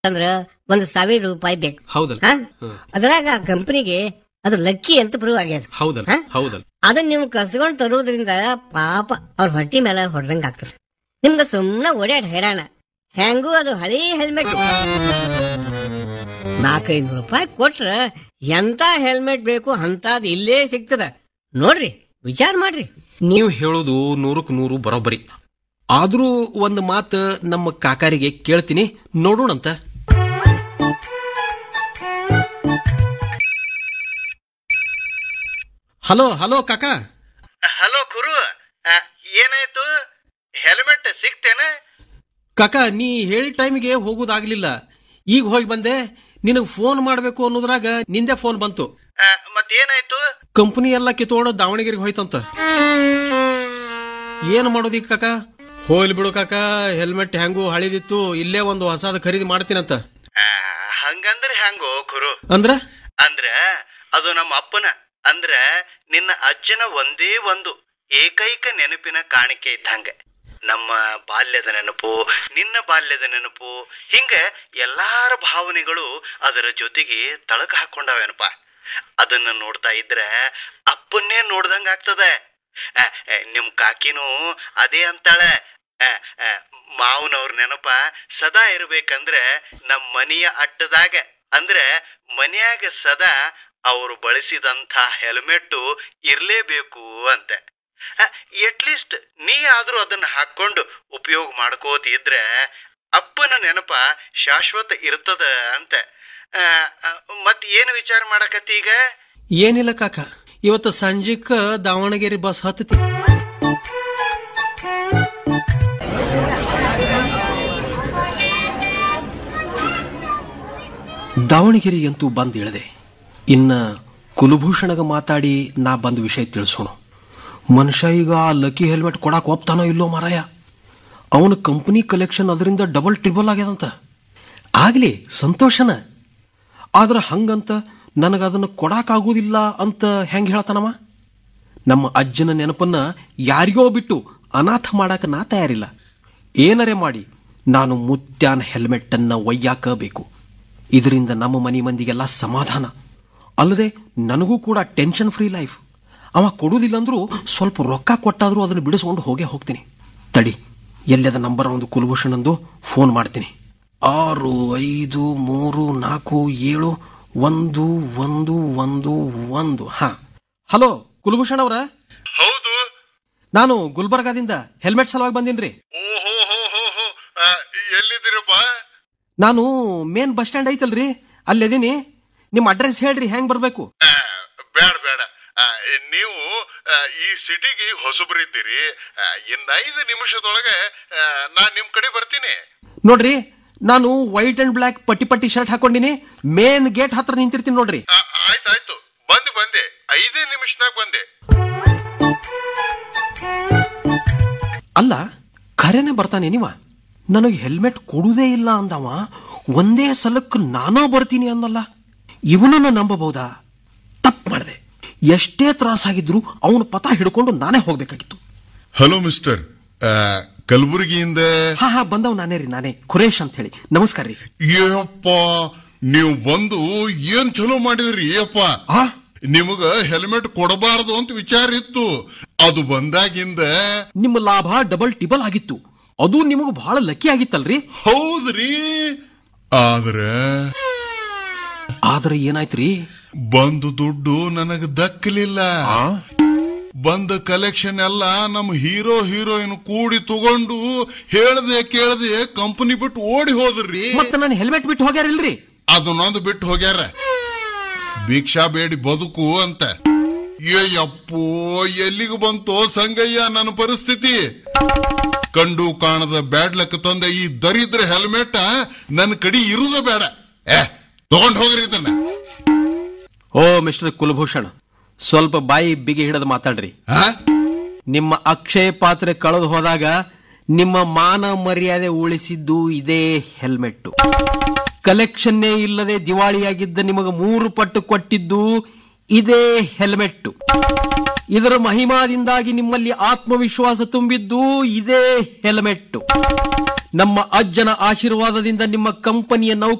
ಅಂದ್ರ ಒಂದ್ ಸಾವಿರ ರೂಪಾಯಿ ಬೇಕು ಹೌದಲ್ಲ ಹಾ? ಅದ್ರಾಗ ಆ ಕಂಪನಿಗೆ ಅದು ಲಕ್ಕಿ ಅಂತ ಪ್ರೂವ್ ಆಗ್ಯದ ಹೌದಲ್ಲ ಹಾ? ಹೌದಲ್ಲ ಅದನ್ನ ನೀವು ಕಸ್ಕೊಂಡ್ ತರೋದ್ರಿಂದ ಪಾಪ ಅವ್ರ ಹೊಟ್ಟಿ ಮೇಲೆ ಹೊಡೆದಂಗ ಆಗ್ತದೆ ನಿಮ್ಗ ಸುಮ್ನ ಓಡಾಡ್ ಹೈರಾಣ ಹೆಂಗೂ ಅದು ಹಳಿ ಹೆಲ್ಮೆಟ್ ನಾಲ್ಕೈದು ರೂಪಾಯಿ ಕೊಟ್ರ ಎಂತ ಹೆಲ್ಮೆಟ್ ಬೇಕು ಅಂತದ್ ಇಲ್ಲೇ ಸಿಗ್ತದ ನೋಡ್ರಿ ವಿಚಾರ ಮಾಡ್ರಿ ನೀವು ಹೇಳೋದು ನೂರಕ್ಕೆ ನೂರು ಬರೋಬ್ಬರಿ ಆದ್ರೂ ಒಂದು ಮಾತು ನಮ್ಮ ಕಾಕಾರಿಗೆ ಕೇಳ್ತೀನಿ ನೋಡೋಣಂತ ಹಲೋ ಹಲೋ ಕಾಕಾ ಹಲೋ ಗುರು ಆ, ಏನಾಯ್ತು ಹೆಲ್ಮೆಟ್ ಸಿಕ್ತೇನ ಕಾಕಾ ನೀ ಹೇಳಿ ಟೈಮಿಗೆ ಹೋಗೋದಾಗ್ಲಿಲ್ಲ ಈಗ ಹೋಗಿ ಬಂದೆ ನಿನಗ್ ಫೋನ್ ಮಾಡ್ಬೇಕು ಅನ್ನೋದ್ರಾಗ ನಿಂದೆ ಫೋನ್ ಬಂತು ಆ, ಮತ್ತೇನಾಯ್ತು ಕಂಪನಿ ಎಲ್ಲ ಕಿತ್ಕೊಂಡು ದಾವಣಗೆರೆಗೆ ಹೋಯ್ತಂತ ಏನ್ ಮಾಡೋದೀಗ ಕಾಕ ಹೋಗ್ಲಿ ಬಿಡು ಕಾಕ ಹೆಲ್ಮೆಟ್ ಹೆಂಗು ಹಳಿದಿತ್ತು ಇಲ್ಲೇ ಒಂದು ಹೊಸಾದ ಖರೀದಿ ಮಾಡ್ತೀನಂತ ಆ, ಹಂಗಂದ್ರೆ ಹೆಂಗೋ ಗುರು ಅಂದ್ರ ಅಂದ್ರ ಅದು ನಮ್ಮ ಅಪ್ಪನ ಅಂದ್ರ ನಿನ್ನ ಅಜ್ಜನ ಒಂದೇ ಒಂದು ಏಕೈಕ ನೆನಪಿನ ಕಾಣಿಕೆ ಇದ್ದಂಗ ನಮ್ಮ ಬಾಲ್ಯದ ನೆನಪು ನಿನ್ನ ಬಾಲ್ಯದ ನೆನಪು ಹಿಂಗ ಎಲ್ಲಾರ ಭಾವನೆಗಳು ಅದರ ಜೊತೆಗೆ ತಳಕ ಹಾಕೊಂಡವೇನಪ್ಪ ಅದನ್ನ ನೋಡ್ತಾ ಇದ್ರೆ ಅಪ್ಪನ್ನೇ ನೋಡ್ದಂಗ ಆಗ್ತದೆ ಆ, ಆ, ನಿಮ್ ಕಾಕಿನೂ ಅದೇ ಅಂತಾಳೆ ಆ, ಆ, ಮಾವನವ್ರ ನೆನಪ ಸದಾ ಇರ್ಬೇಕಂದ್ರೆ ನಮ್ ಮನೆಯ ಅಟ್ಟದಾಗ ಅಂದ್ರೆ ಮನ್ಯಾಗ ಸದಾ ಅವರು ಬಳಸಿದಂಥ ಹೆಲ್ಮೆಟ್ ಇರ್ಲೇಬೇಕು ಅಂತೆ ಎಟ್ಲೀಸ್ಟ್ ನೀ ಆದ್ರೂ ಅದನ್ನ ಹಾಕೊಂಡು ಉಪಯೋಗ ಮಾಡ್ಕೋತ ಇದ್ರೆ ಅಪ್ಪನ ನೆನಪ ಶಾಶ್ವತ ಇರ್ತದ ಅಂತ ಆ, ಆ, ಮತ್ ಏನು ವಿಚಾರ ಮಾಡಕತ್ತಿ ಈಗ ಏನಿಲ್ಲ ಕಾಕ ಇವತ್ತು ಸಂಜೆಕ ದಾವಣಗೆರೆ ಬಸ್ ಹತ್ತತಿ ದಾವಣಗೆರೆಯಂತೂ ಬಂದ್ ಇಳದೆ ಇನ್ನ ಕುಲಭೂಷಣಗ ಮಾತಾಡಿ ನಾ ಬಂದ ವಿಷಯ ತಿಳಿಸೋಣ ಮನುಷ್ಯ ಈಗ ಆ ಲಕ್ಕಿ ಹೆಲ್ಮೆಟ್ ಕೊಡಾಕ್ ಒಪ್ತಾನೋ ಇಲ್ಲೋ ಮಾರಾಯ ಅವನ ಕಂಪನಿ ಕಲೆಕ್ಷನ್ ಅದರಿಂದ ಡಬಲ್ ಟ್ರಿಬಲ್ ಆಗ್ಯದಂತ ಆಗ್ಲಿ ಸಂತೋಷನ ಆದ್ರ ಹಂಗಂತ ನನಗದನ್ನು ಕೊಡಾಕಾಗುವುದಿಲ್ಲ ಅಂತ ಹೆಂಗ್ ಹೇಳ್ತಾನವ ನಮ್ಮ ಅಜ್ಜನ ನೆನಪನ್ನ ಯಾರಿಗೋ ಬಿಟ್ಟು ಅನಾಥ ಮಾಡಾಕ ನಾ ತಯಾರಿಲ್ಲ ಏನರೆ ಮಾಡಿ ನಾನು ಮುತ್ಯಾನ ಹೆಲ್ಮೆಟ್ ಅನ್ನ ಒಯ್ಯಾಕಬೇಕು ಇದರಿಂದ ನಮ್ಮ ಮನೆ ಮಂದಿಗೆಲ್ಲ ಸಮಾಧಾನ ಅಲ್ಲದೆ ನನಗೂ ಕೂಡ ಟೆನ್ಷನ್ ಫ್ರೀ ಲೈಫ್ ಅವ ಕೊಡುವುದಿಲ್ಲ ಅಂದ್ರೂ ಸ್ವಲ್ಪ ರೊಕ್ಕ ಕೊಟ್ಟಾದ್ರೂ ಅದನ್ನು ಬಿಡಿಸ್ಕೊಂಡು ಹೋಗೇ ಹೋಗ್ತೀನಿ ತಡಿ ಎಲ್ಲದ ನಂಬರ್ ಒಂದು ಕುಲಭೂಷಣಂದು ಫೋನ್ ಮಾಡ್ತೀನಿ ಆರು ಐದು ಮೂರು ನಾಲ್ಕು ಏಳು ಒಂದು ಒಂದು ಒಂದು ಒಂದು ಹಾ ಹಲೋ ಕುಲಭೂಷಣ್ ಅವರ ಹೌದು ನಾನು ಗುಲ್ಬರ್ಗಾದಿಂದ ಹೆಲ್ಮೆಟ್ ಸಲುವಾಗಿ ಬಂದಿನ್ರಿ ಓಹೋ ಹೋ ಹೋ ಹೋ ಎಲ್ಲಿದ್ದೀರಪ್ಪ ನಾನು ಮೇನ್ ಬಸ್ ಸ್ಟ್ಯಾಂಡ್ ಐತಲ್ರಿ ಅಲ್ಲಿದೀನಿ ನಿಮ್ಮ ಅಡ್ರೆಸ್ ಹೇಳ್ರಿ ಹೆಂಗ್ ಬರ್ಬೇಕು ಬೇಡ ಬೇಡ ಆ, ನೀವು ಆ, ಈ ಸಿಟಿಗೆ ಹೊಸಬರಿದ್ದೀರಿ ಆ, ಇನ್ನ ಐದು ನಿಮಿಷದೊಳಗೆ ಆ, ನಾನ್ ನಿಮ್ ಕಡೆ ಬರ್ತೀನಿ ನೋಡ್ರಿ ನಾನು ವೈಟ್ ಅಂಡ್ ಬ್ಲಾಕ್ ಪಟ್ಟಿ ಪಟ್ಟಿ ಶರ್ಟ್ ಹಾಕೊಂಡಿನಿ ಮೇನ್ ಗೇಟ್ ಹತ್ರ ನಿಂತಿರ್ತೀನಿ ನೋಡ್ರಿ ಆ, ಆಯ್ತಾಯ್ತು ಬಂದೆ ಬಂದೆ ಐದೇ ನಿಮಿಷನಾಗ ಬಂದೆ ಅಲ್ಲ ಖರೇನೆ ಬರ್ತಾನೆ ನೀವ ನನಗೆ ಹೆಲ್ಮೆಟ್ ಕೊಡುವುದೇ ಇಲ್ಲ ಅಂದವ ಒಂದೇ ಸಲಕ್ಕೆ ನಾನೋ ಬರ್ತೀನಿ ಅನ್ನಲ್ಲ ಇವನನ್ನ ನಂಬಬಹುದಾ ತಪ್ಪು ಮಾಡಿದೆ ಎಷ್ಟೇ ತ್ರಾಸಾಗಿದ್ರು ಅವನ ಪತ ಹಿಡ್ಕೊಂಡು ನಾನೇ ಹೋಗ್ಬೇಕಾಗಿತ್ತು ಹಲೋ ಮಿಸ್ಟರ್ ಆ, ಕಲಬುರಗಿಯಿಂದ ಹಾ ಹಾ ಬಂದವ್ ನಾನೇ ರೀ ನಾನೇ ಖುರೇಶ್ ಅಂತ ಹೇಳಿ ನಮಸ್ಕಾರ ರೀ ಏಯಪ್ಪ ನೀವು ಬಂದು ಏನ್ ಚಲೋ ಮಾಡಿದ್ರಿ ಏಪ್ಪ ಆ ನಿಮಗ ಹೆಲ್ಮೆಟ್ ಕೊಡಬಾರದು ಅಂತ ವಿಚಾರ ಇತ್ತು ಅದು ಬಂದಾಗಿಂದ ನಿಮ್ಮ ಲಾಭ ಡಬಲ್ ಟಿಬಲ್ ಆಗಿತ್ತು ಅದು ನಿಮಗೆ ಬಹಳ ಲಕ್ಕಿ ಆಗಿತ್ತಲ್ರಿ ಹೌದ್ರಿ ಆದ್ರ ಆದ್ರೆ ಏನಾಯ್ತ್ರಿ ಬಂದು ದುಡ್ಡು ನನಗ ದಕ್ಕಲಿಲ್ಲ ಬಂದ ಕಲೆಕ್ಷನ್ ಎಲ್ಲ ನಮ್ಮ ಹೀರೋ ಹೀರೋಯಿನ್ ಕೂಡಿ ತಗೊಂಡು ಹೇಳ್ದೆ ಕೇಳ್ದೆ ಕಂಪನಿ ಬಿಟ್ಟು ಓಡಿ ಹೋದ್ರಿ ಮತ್ತೆ ನಾನು ಹೆಲ್ಮೆಟ್ ಬಿಟ್ಟು ಹೋಗ್ಯಾರಿಲ್ರಿ ಅದನ್ನೊಂದು ಬಿಟ್ಟು ಹೋಗ್ಯಾರ ಭಿಕ್ಷಾ ಬೇಡಿ ಬದುಕು ಅಂತ ಏ ಅಪ್ಪೋ ಎಲ್ಲಿಗೆ ಬಂತೋ ಸಂಗಯ್ಯ ನನ್ನ ಪರಿಸ್ಥಿತಿ ಕಂಡು ಕಾಣದ ಬ್ಯಾಡ್ಲಕ್ ತಂದ ಈ ದರಿದ್ರ ಹೆಲ್ಮೆಟ್ ನನ್ನ ಕಡಿ ಇರುದ ಬೇಡ ಏ ತಗೊಂಡ್ ಹೋಗ್ರಿ ಇದನ್ನ ಓ ಮಿಸ್ಟರ್ ಕುಲಭೂಷಣ್ ಸ್ವಲ್ಪ ಬಾಯಿ ಬಿಗಿ ಹಿಡಿದು ಮಾತಾಡ್ರಿ ಆ? ನಿಮ್ಮ ಅಕ್ಷಯ ಪಾತ್ರೆ ಕಳೆದು ಹೋದಾಗ ನಿಮ್ಮ ಮಾನ ಮರ್ಯಾದೆ ಉಳಿಸಿದ್ದು ಇದೇ ಹೆಲ್ಮೆಟ್ ಕಲೆಕ್ಷನ್ನೇ ಇಲ್ಲದೆ ದಿವಾಳಿಯಾಗಿದ್ದ ನಿಮಗೆ ಮೂರು ಪಟ್ಟು ಕೊಟ್ಟಿದ್ದು ಇದೇ ಹೆಲ್ಮೆಟ್ ಇದರ ಮಹಿಮಾದಿಂದಾಗಿ ನಿಮ್ಮಲ್ಲಿ ಆತ್ಮವಿಶ್ವಾಸ ತುಂಬಿದ್ದು ಇದೇ ಹೆಲ್ಮೆಟ್ ನಮ್ಮ ಅಜ್ಜನ ಆಶೀರ್ವಾದದಿಂದ ನಿಮ್ಮ ಕಂಪನಿಯ ನೌಕರ